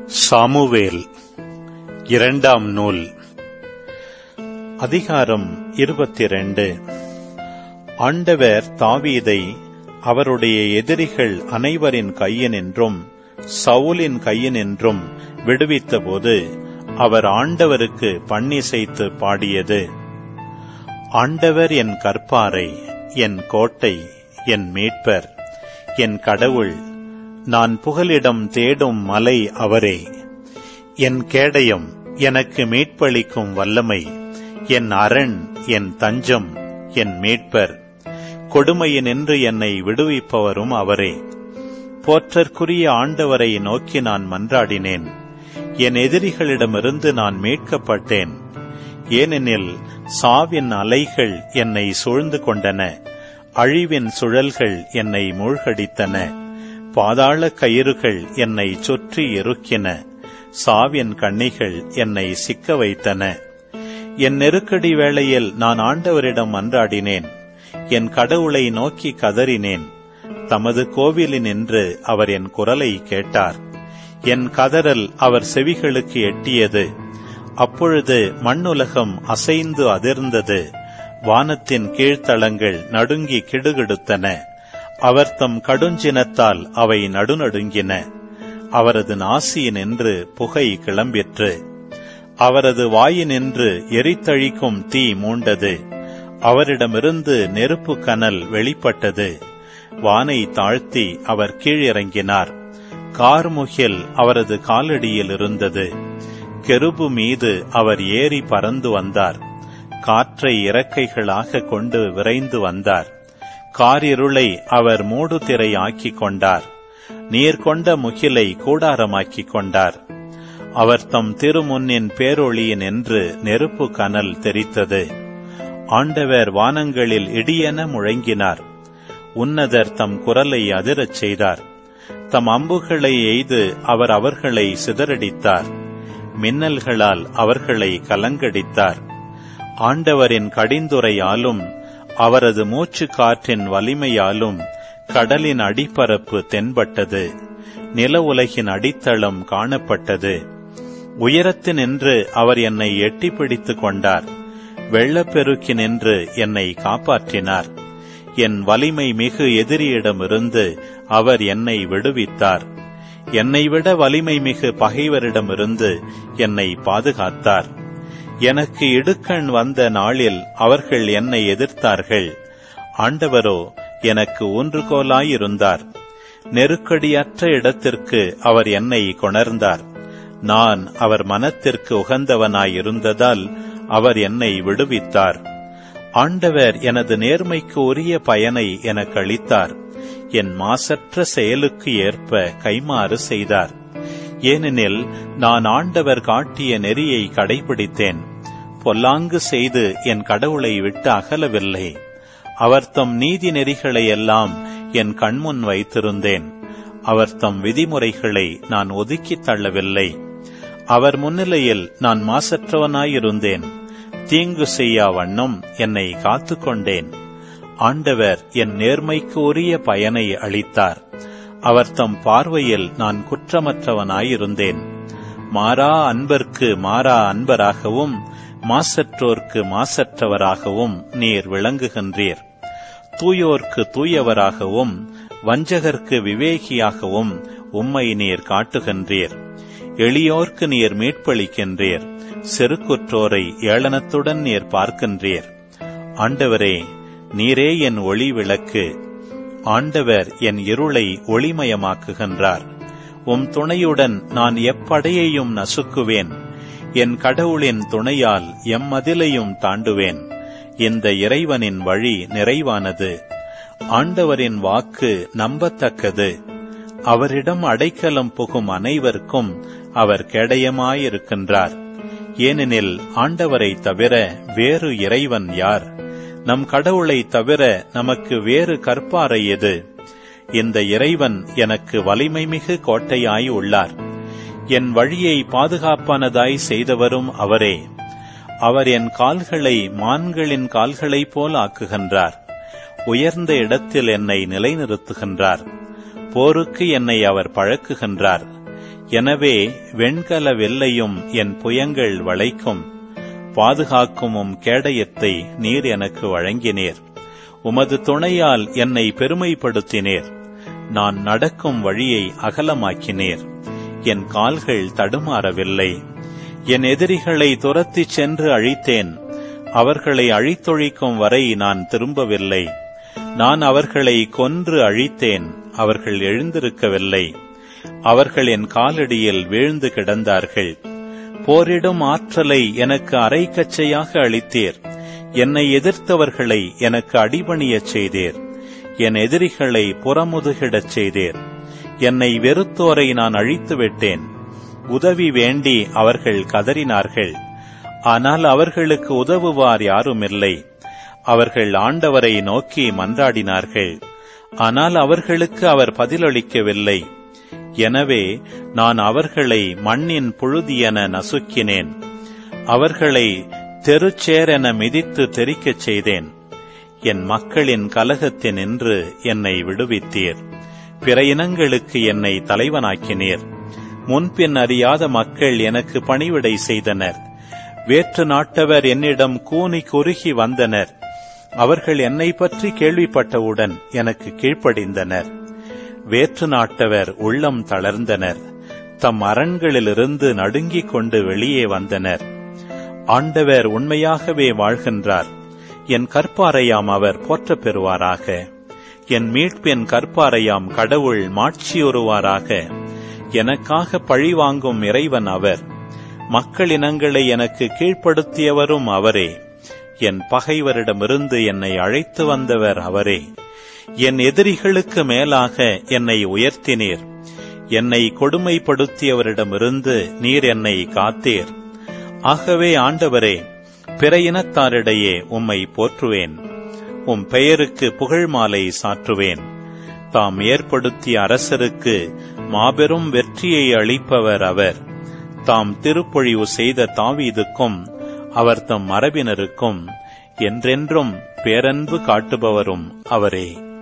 Samuel இரண்டாம் நூல் அதிகாரம் இருபத்திரண்டு ஆண்டவர் தாவீதை அவருடைய எதிரிகள் அனைவரின் கையினின்றும் சவுலின் கையினின்றும் விடுவித்தபோது அவர் ஆண்டவருக்கு பண்ணிசைத்து பாடியது ஆண்டவர் என் கற்பாரை என் கோட்டை என் மீட்பர் என் கடவுள் நான் புகலிடம் தேடும் மலை அவரே என் கேடயம் எனக்கு மீட்பளிக்கும் வல்லமை என் அரண் என் தஞ்சம் என் மீட்பர் கொடுமையினின்று என்னை விடுவிப்பவரும் அவரே போற்றற்குரிய ஆண்டவரை நோக்கி நான் மன்றாடினேன் என் எதிரிகளிடமிருந்து நான் மீட்கப்பட்டேன் ஏனெனில் சாவின் அலைகள் என்னை சூழ்ந்து கொண்டன அழிவின் சுழல்கள் என்னை மூழ்கடித்தன பாதாள கயிறுகள் என்னை சுற்றி இறுக்கின சாவின் கண்ணிகள் என்னை சிக்க வைத்தன என் நெருக்கடி வேளையில் நான் ஆண்டவரிடம் மன்றாடினேன் என் கடவுளை நோக்கி கதறினேன் தமது கோவிலினின்று அவர் என் குரலை கேட்டார் என் கதறல் அவர் செவிகளுக்கு எட்டியது அப்பொழுது மண்ணுலகம் அசைந்து அதிர்ந்தது வானத்தின் கீழ்த்தளங்கள் நடுங்கி கிடுகிடுத்தன அவர் தம் கடுஞ்சினத்தால் அவை நடுநடுங்கின அவரது நாசியினின்று புகை கிளம்பிற்று அவரது வாயினின்று எரித்தழிக்கும் தீ மூண்டது அவரிடமிருந்து நெருப்பு கனல் வெளிப்பட்டது வானை தாழ்த்தி அவர் கீழிறங்கினார் கார்முகில் அவரது காலடியில் இருந்தது கெருபு மீது அவர் ஏறி பறந்து வந்தார் காற்றை இறக்கைகளாக கொண்டு விரைந்து வந்தார் காரிருளை அவர் மூடுதிரை ஆக்கிக் கொண்டார் நீர் கொண்ட முகிலை கூடாரமாக்கிக் கொண்டார் அவர் தம் திருமுன்னின் பேரொளியின் என்று நெருப்பு கனல் தெரித்தது ஆண்டவர் வானங்களில் இடியென முழங்கினார் உன்னதர் தம் குரலை அதிரச் செய்தார் தம் அம்புகளை எய்து அவர் அவர்களை சிதறடித்தார் மின்னல்களால் அவர்களை கலங்கடித்தார் ஆண்டவரின் கடிந்துரையாலும் அவரது மூச்சு காற்றின் வலிமையாலும் கடலின் அடிப்பரப்பு தென்பட்டது நில உலகின் அடித்தளம் காணப்பட்டது உயரத்தினின்று அவர் என்னை எட்டி பிடித்துக் கொண்டார் வெள்ளப்பெருக்கினின்று என்னை காப்பாற்றினார் என் வலிமை மிகு எதிரியிடமிருந்து அவர் என்னை விடுவித்தார் என்னை விட வலிமை மிகு பகைவரிடமிருந்து என்னை பாதுகாத்தார் எனக்கு இடுக்கண் வந்த நாளில் அவர்கள் என்னை எதிர்த்தார்கள் ஆண்டவரோ எனக்கு ஊன்றுகோலாயிருந்தார் நெருக்கடியற்ற இடத்திற்கு அவர் என்னை கொணர்ந்தார் நான் அவர் மனத்திற்கு உகந்தவனாயிருந்ததால் அவர் என்னை விடுவித்தார் ஆண்டவர் எனது நேர்மைக்கு உரிய பயனை எனக்கு அளித்தார் என் மாசற்ற செயலுக்கு ஏற்ப கைமாறு செய்தார் ஏனெனில் நான் ஆண்டவர் காட்டிய நெறியை கடைபிடித்தேன் பொல்லாங்கு செய்து என் கடவுளை விட்டு அகலவில்லை அவர் தம் நீதி நெறிகளை எல்லாம் என் கண்முன் வைத்திருந்தேன் அவர் தம் விதிமுறைகளை நான் ஒதுக்கித் தள்ளவில்லை அவர் முன்னிலையில் நான் மாசற்றவனாயிருந்தேன் தீங்கு செய்யா வண்ணம் என்னை காத்துக்கொண்டேன் ஆண்டவர் என் நேர்மைக்கு உரிய பயனை அளித்தார் அவர் தம் பார்வையில் நான் குற்றமற்றவனாயிருந்தேன் மாறா அன்பர்க்கு மாறா அன்பராகவும் மாசற்றோர்க்கு மாசற்றவராகவும் நீர் விளங்குகின்றீர் தூயோர்க்கு தூயவராகவும் வஞ்சகர்க்கு விவேகியாகவும் உம்மை நீர் காட்டுகின்றீர் எளியோர்க்கு நீர் மீட்பளிக்கின்றீர் செருக்குற்றோரை ஏளனத்துடன் நீர் பார்க்கின்றீர் ஆண்டவரே நீரே என் ஒளி விளக்கு ஆண்டவர் என் இருளை ஒளிமயமாக்குகின்றார் உம் துணையுடன் நான் எப்படையையும் நசுக்குவேன் என் கடவுளின் துணையால் எம்மதிலையும் தாண்டுவேன் இந்த இறைவனின் வழி நிறைவானது ஆண்டவரின் வாக்கு நம்பத்தக்கது அவரிடம் அடைக்கலம் புகும் அனைவருக்கும் அவர் கேடயமாயிருக்கின்றார் ஏனெனில் ஆண்டவரை தவிர வேறு இறைவன் யார் நம் கடவுளை தவிர நமக்கு வேறு கற்பாறை எது இந்த இறைவன் எனக்கு வலிமை மிகு கோட்டையாய் உள்ளார் என் வழியை பாதுகாப்பானதாய் செய்தவரும் அவரே அவர் என் கால்களை மான்களின் கால்களைப் போல் ஆக்குகின்றார் உயர்ந்த இடத்தில் என்னை நிலைநிறுத்துகின்றார் போருக்கு என்னை அவர் பழக்குகின்றார் எனவே வெண்கல வெள்ளையும் என் புயங்கள் வளைக்கும் பாதுகாக்குமும் கேடயத்தை நீர் எனக்கு வழங்கினீர் உமது துணையால் என்னை பெருமைப்படுத்தினீர் நான் நடக்கும் வழியை அகலமாக்கினீர் என் கால்கள் தடுமாறவில்லை என் எதிரிகளை துரத்திச் சென்று அழித்தேன் அவர்களை அழித்தொழிக்கும் வரை நான் திரும்பவில்லை நான் அவர்களை கொன்று அழித்தேன் அவர்கள் எழுந்திருக்கவில்லை அவர்கள் என் காலடியில் வீழ்ந்து கிடந்தார்கள் போரிடும் ஆற்றலை எனக்கு அரைக்கச்சையாக அளித்தீர் என்னை எதிர்த்தவர்களை எனக்கு அடிபணியச் செய்தீர் என் எதிரிகளை புறமுதுகிடச் செய்தீர் என்னை வெறுத்தோரை நான் அழித்து விட்டேன் உதவி வேண்டி அவர்கள் கதறினார்கள் ஆனால் அவர்களுக்கு உதவுவார் யாருமில்லை அவர்கள் ஆண்டவரை நோக்கி மன்றாடினார்கள் ஆனால் அவர்களுக்கு அவர் பதிலளிக்கவில்லை எனவே நான் அவர்களை மண்ணின் புழுதியென நசுக்கினேன் அவர்களை தெருச்சேரென மிதித்து தெரிக்கச் செய்தேன் என் மக்களின் கலகத்தினின்று என்னை விடுவித்தீர் பிற இனங்களுக்கு என்னை தலைவனாக்கினீர் முன்பின் அறியாத மக்கள் எனக்கு பணிவிடை செய்தனர் வேற்று நாட்டவர் என்னிடம் கூனி குறுகி வந்தனர் அவர்கள் என்னை பற்றி கேள்விப்பட்டவுடன் எனக்கு கீழ்ப்படிந்தனர் வேற்று நாட்டவர் உள்ளம் தளர்ந்தனர் தம் அரண்களிலிருந்து நடுங்கிக் கொண்டு வெளியே வந்தனர் ஆண்டவர் உண்மையாகவே வாழ்கின்றார் என் கற்பாரையாம் அவர் போற்றப் பெறுவாராக என் மீட்பின் கற்பாரையாம் கடவுள் மாட்சியுறுவாராக எனக்காக பழிவாங்கும் இறைவன் அவர் மக்களினங்களை எனக்கு கீழ்ப்படுத்தியவரும் அவரே என் பகைவரிடமிருந்து என்னை அழைத்து வந்தவர் அவரே என் எதிரிகளுக்கு மேலாக என்னை உயர்த்தினீர் என்னை கொடுமைப்படுத்தியவரிடமிருந்து நீர் என்னை காத்தீர் ஆகவே ஆண்டவரே பிற இனத்தாரிடையே உம்மை போற்றுவேன் உம் பெயருக்கு புகழ் மாலை சாற்றுவேன் தாம் ஏற்படுத்திய அரசருக்கு மாபெரும் வெற்றியை அளிப்பவர் அவர் தாம் திருப்பொழிவு செய்த தாவீதுக்கும் அவர் தம் மரபினருக்கும் என்றென்றும் பேரன்பு காட்டுபவரும் அவரே